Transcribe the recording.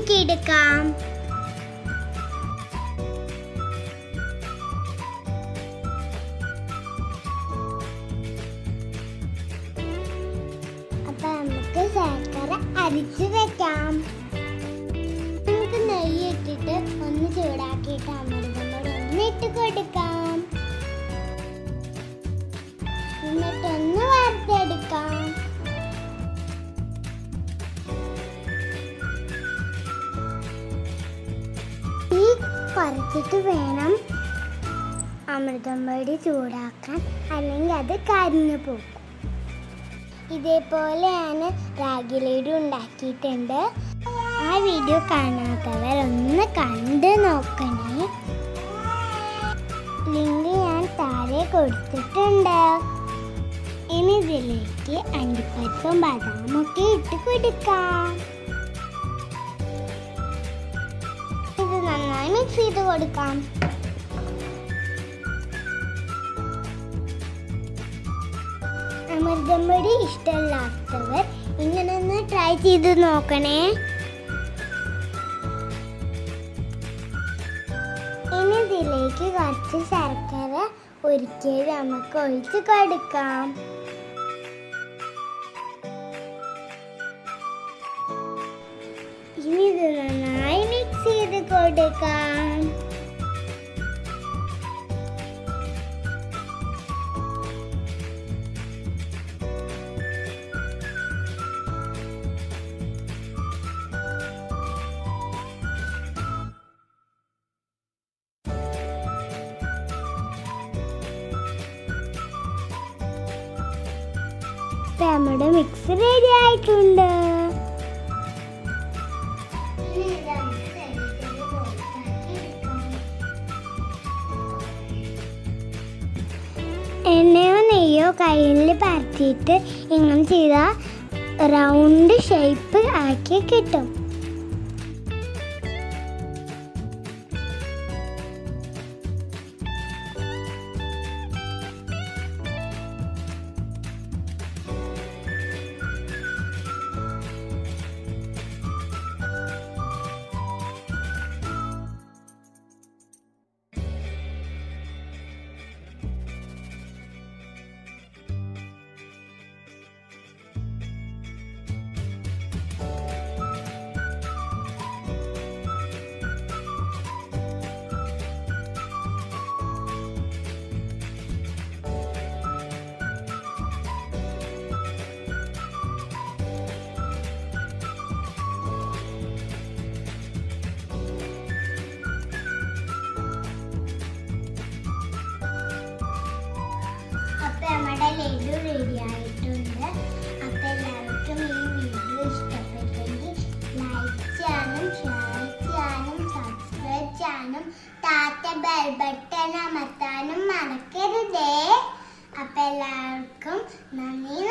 കുറുക്കിയെടുക്കാം അപ്പൊ നമുക്ക് ശർക്കര അരിച്ചു വെക്കാം നമുക്ക് നെയ്യ് ഇട്ടിട്ട് ഒന്ന് ചൂടാക്കിയിട്ട് അമൃതം പൊടി ഒന്ന് ഇട്ട് കൊടുക്കാം എന്നിട്ടൊന്ന് വറുത്തെടുക്കാം ഈ കുറച്ചിട്ട് വേണം അമൃതം പൊടി ചൂടാക്കാൻ അല്ലെങ്കിൽ അത് കരിഞ്ഞു പോകും ഇതേപോലെയാണ് റാഗി ലഡു ഉണ്ടാക്കിയിട്ടുണ്ട് ആ വീഡിയോ കാണാത്തവർ ഒന്ന് കണ്ട് നോക്കണേ ലിങ്ക് ഞാൻ താഴെ കൊടുത്തിട്ടുണ്ട് ഇനി ഇതിലേക്ക് അണ്ടിപ്പരിപ്പും ബദാമും ഒക്കെ ഇട്ട് കൊടുക്കാം ഇത് നന്നായി മിക്സ് ചെയ്ത് കൊടുക്കാം അമൃതം പൊടി ഇഷ്ടമില്ലാത്തവർ ഇങ്ങനെ ഒന്ന് ട്രൈ ചെയ്ത് നോക്കണേ ഇനി ഇതിലേക്ക് കുറച്ച് ശർക്കര ഒരിക്കലും നമുക്ക് ഒഴിച്ച് കൊടുക്കാം ഇനി ഇത് നന്നായി മിക്സ് ചെയ്ത് കൊടുക്കാം ഇപ്പൊ നമ്മുടെ മിക്സ് റെഡി ആയിട്ടുണ്ട് എണ്ണയോ നെയ്യോ കയ്യിൽ പരത്തിയിട്ട് ഇങ്ങനെ ചെയ്താൽ റൗണ്ട് ഷേപ്പ് ആക്കി കിട്ടും അപ്പൊ നമ്മുടെ ലഡു റെഡി ആയിട്ടുണ്ട് അപ്പൊ എല്ലാവർക്കും ഈ വീഡിയോ ഇഷ്ടപ്പെട്ടെങ്കിൽ ലൈക്ക് ചെയ്യാനും ഷെയർ ചെയ്യാനും സബ്സ്ക്രൈബ് ചെയ്യാനും താത്ത ബെൽ ബട്ടൺ അമർത്താനും മറക്കരുതേ അപ്പൊ എല്ലാവർക്കും നന്ദി